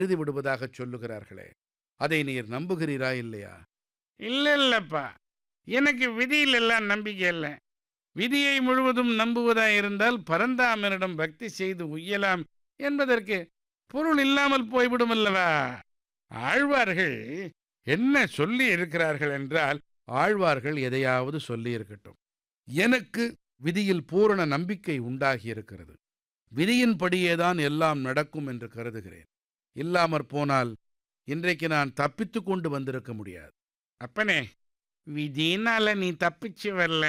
எழுதி விடுவதாக சொல்லுகிறார்களே அதை நீர் நம்புகிறீரா இல்லையா இல்ல இல்லப்பா எனக்கு விதியில் எல்லாம் நம்பிக்கை இல்லை விதியை முழுவதும் நம்புவதா இருந்தால் பரந்தாமனிடம் பக்தி செய்து உய்யலாம் என்பதற்கு பொருள் இல்லாமல் போய்விடும் அல்லவா ஆழ்வார்கள் என்ன சொல்லி இருக்கிறார்கள் என்றால் ஆழ்வார்கள் எதையாவது சொல்லி இருக்கட்டும் எனக்கு விதியில் பூரண நம்பிக்கை உண்டாகி இருக்கிறது விதியின்படியேதான் எல்லாம் நடக்கும் என்று கருதுகிறேன் இல்லாமற் போனால் இன்றைக்கு நான் தப்பித்துக் கொண்டு வந்திருக்க முடியாது அப்பனே விதினால நீ தப்பிச்சு வரல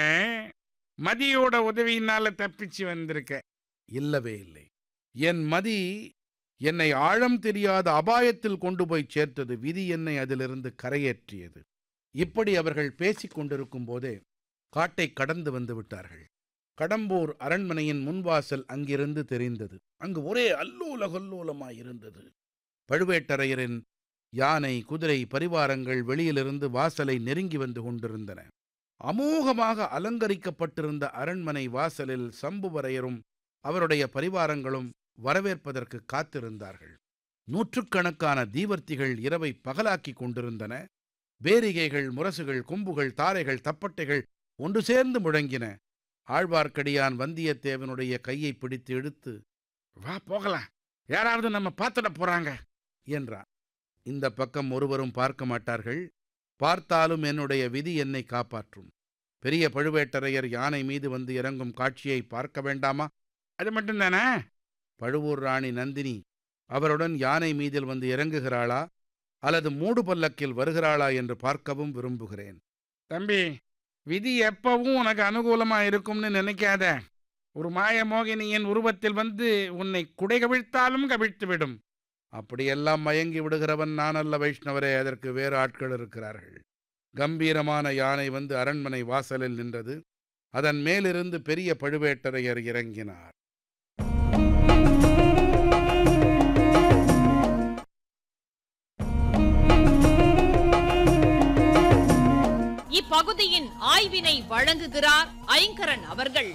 மதியோட உதவியினால தப்பிச்சு வந்திருக்க இல்லவே இல்லை என் மதி என்னை ஆழம் தெரியாத அபாயத்தில் கொண்டு போய் சேர்த்தது விதி என்னை அதிலிருந்து கரையேற்றியது இப்படி அவர்கள் பேசிக் கொண்டிருக்கும் போதே காட்டை கடந்து வந்து விட்டார்கள் கடம்பூர் அரண்மனையின் முன்வாசல் அங்கிருந்து தெரிந்தது அங்கு ஒரே அல்லூல கொல்லூலமாயிருந்தது பழுவேட்டரையரின் யானை குதிரை பரிவாரங்கள் வெளியிலிருந்து வாசலை நெருங்கி வந்து கொண்டிருந்தன அமோகமாக அலங்கரிக்கப்பட்டிருந்த அரண்மனை வாசலில் சம்புவரையரும் அவருடைய பரிவாரங்களும் வரவேற்பதற்கு காத்திருந்தார்கள் நூற்றுக்கணக்கான தீவர்த்திகள் இரவை பகலாக்கிக் கொண்டிருந்தன பேரிகைகள் முரசுகள் கொம்புகள் தாரைகள் தப்பட்டைகள் ஒன்று சேர்ந்து முழங்கின ஆழ்வார்க்கடியான் வந்தியத்தேவனுடைய கையை பிடித்து இழுத்து வா போகலாம் யாராவது நம்ம பார்த்துட போறாங்க என்றான் இந்த பக்கம் ஒருவரும் பார்க்க மாட்டார்கள் பார்த்தாலும் என்னுடைய விதி என்னை காப்பாற்றும் பெரிய பழுவேட்டரையர் யானை மீது வந்து இறங்கும் காட்சியை பார்க்க வேண்டாமா அது மட்டும்தானே பழுவூர் ராணி நந்தினி அவருடன் யானை மீதில் வந்து இறங்குகிறாளா அல்லது மூடு பல்லக்கில் வருகிறாளா என்று பார்க்கவும் விரும்புகிறேன் தம்பி விதி எப்பவும் உனக்கு அனுகூலமா இருக்கும்னு நினைக்காத ஒரு மாய மோகினியின் உருவத்தில் வந்து உன்னை குடை கவிழ்த்தாலும் கவிழ்த்து விடும் அப்படியெல்லாம் மயங்கி விடுகிறவன் நான் அல்ல வைஷ்ணவரே அதற்கு வேறு ஆட்கள் இருக்கிறார்கள் கம்பீரமான யானை வந்து அரண்மனை வாசலில் நின்றது அதன் மேலிருந்து பெரிய பழுவேட்டரையர் இறங்கினார் இப்பகுதியின் ஆய்வினை வழங்குகிறார் ஐங்கரன் அவர்கள்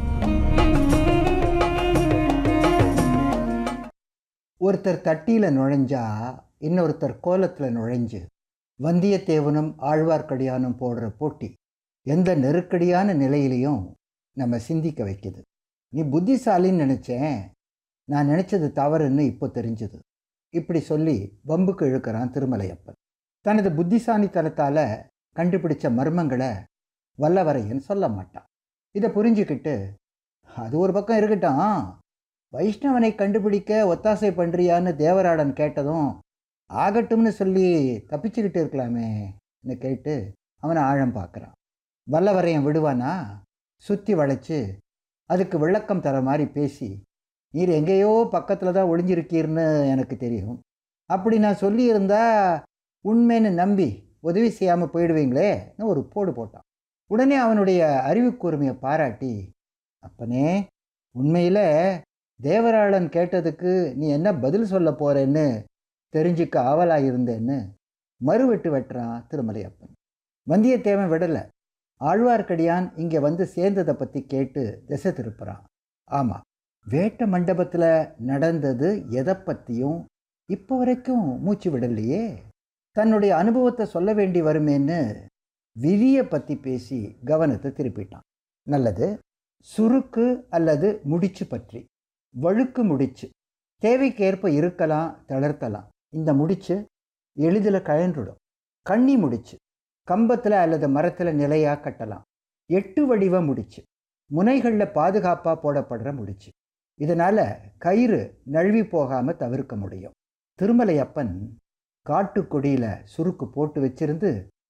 ஒருத்தர் தட்டியில் நுழைஞ்சா இன்னொருத்தர் கோலத்தில் நுழைஞ்சு வந்தியத்தேவனும் ஆழ்வார்க்கடியானும் போடுற போட்டி எந்த நெருக்கடியான நிலையிலையும் நம்ம சிந்திக்க வைக்குது நீ புத்திசாலின்னு நினச்சேன் நான் நினச்சது தவறுன்னு இப்போ தெரிஞ்சுது இப்படி சொல்லி வம்புக்கு இழுக்கிறான் திருமலையப்பன் தனது புத்திசாலித்தனத்தால் கண்டுபிடிச்ச மர்மங்களை வல்லவரையன் சொல்ல மாட்டான் இதை புரிஞ்சுக்கிட்டு அது ஒரு பக்கம் இருக்கட்டும் வைஷ்ணவனை கண்டுபிடிக்க ஒத்தாசை பண்றியான்னு தேவராடன் கேட்டதும் ஆகட்டும்னு சொல்லி தப்பிச்சுக்கிட்டு இருக்கலாமேன்னு கேட்டு அவனை ஆழம் பார்க்குறான் வல்லவரையன் விடுவானா சுற்றி வளைச்சு அதுக்கு விளக்கம் தர மாதிரி பேசி நீர் எங்கேயோ பக்கத்தில் தான் ஒளிஞ்சிருக்கீர்னு எனக்கு தெரியும் அப்படி நான் சொல்லியிருந்தா உண்மைன்னு நம்பி உதவி செய்யாமல் போயிடுவீங்களேன்னு ஒரு போடு போட்டான் உடனே அவனுடைய அறிவு கூர்மையை பாராட்டி அப்பனே உண்மையில் தேவராளன் கேட்டதுக்கு நீ என்ன பதில் சொல்ல போறேன்னு தெரிஞ்சுக்க ஆவலாக இருந்தேன்னு மறுவெட்டு வெட்டுறான் திருமலையப்பன் வந்தியத்தேவன் விடலை ஆழ்வார்க்கடியான் இங்கே வந்து சேர்ந்ததை பற்றி கேட்டு திசை திருப்புறான் ஆமாம் வேட்ட மண்டபத்தில் நடந்தது எதை பற்றியும் இப்போ வரைக்கும் மூச்சு விடலையே தன்னுடைய அனுபவத்தை சொல்ல வேண்டி வருமேன்னு விதியை பற்றி பேசி கவனத்தை திருப்பிட்டான் நல்லது சுருக்கு அல்லது முடிச்சு பற்றி வழுக்கு முடிச்சு தேவைக்கேற்ப இருக்கலாம் தளர்த்தலாம் இந்த முடிச்சு எளிதில் கழன்றுடும் கண்ணி முடிச்சு கம்பத்தில் அல்லது மரத்தில் நிலையாக கட்டலாம் எட்டு வடிவ முடிச்சு முனைகளில் பாதுகாப்பாக போடப்படுற முடிச்சு இதனால் கயிறு நழுவி போகாமல் தவிர்க்க முடியும் திருமலையப்பன் காட்டுக்கொடியில் சுருக்கு போட்டு வச்சிருந்து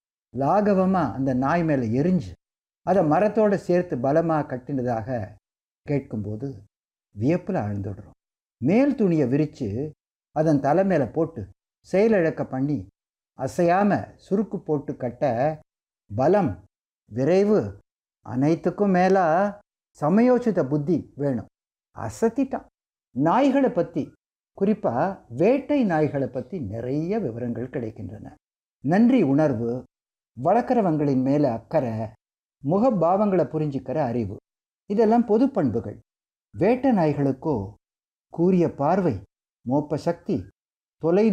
லாகவமாக அந்த நாய் மேலே எரிஞ்சு அதை மரத்தோடு சேர்த்து பலமாக கட்டினதாக கேட்கும்போது வியப்பில் ஆழ்ந்துடுறோம் மேல் துணியை விரித்து அதன் தலை மேலே போட்டு செயலிழக்க பண்ணி அசையாமல் சுருக்கு போட்டு கட்ட பலம் விரைவு அனைத்துக்கும் மேலா சமயோசித புத்தி வேணும் அசத்திட்டான் நாய்களை பற்றி குறிப்பாக வேட்டை நாய்களை பற்றி நிறைய விவரங்கள் கிடைக்கின்றன நன்றி உணர்வு வளர்க்குறவங்களின் மேலே அக்கறை முகபாவங்களை புரிஞ்சுக்கிற அறிவு இதெல்லாம் பொது பண்புகள் வேட்டை நாய்களுக்கோ கூரிய பார்வை மோப்ப சக்தி தொலை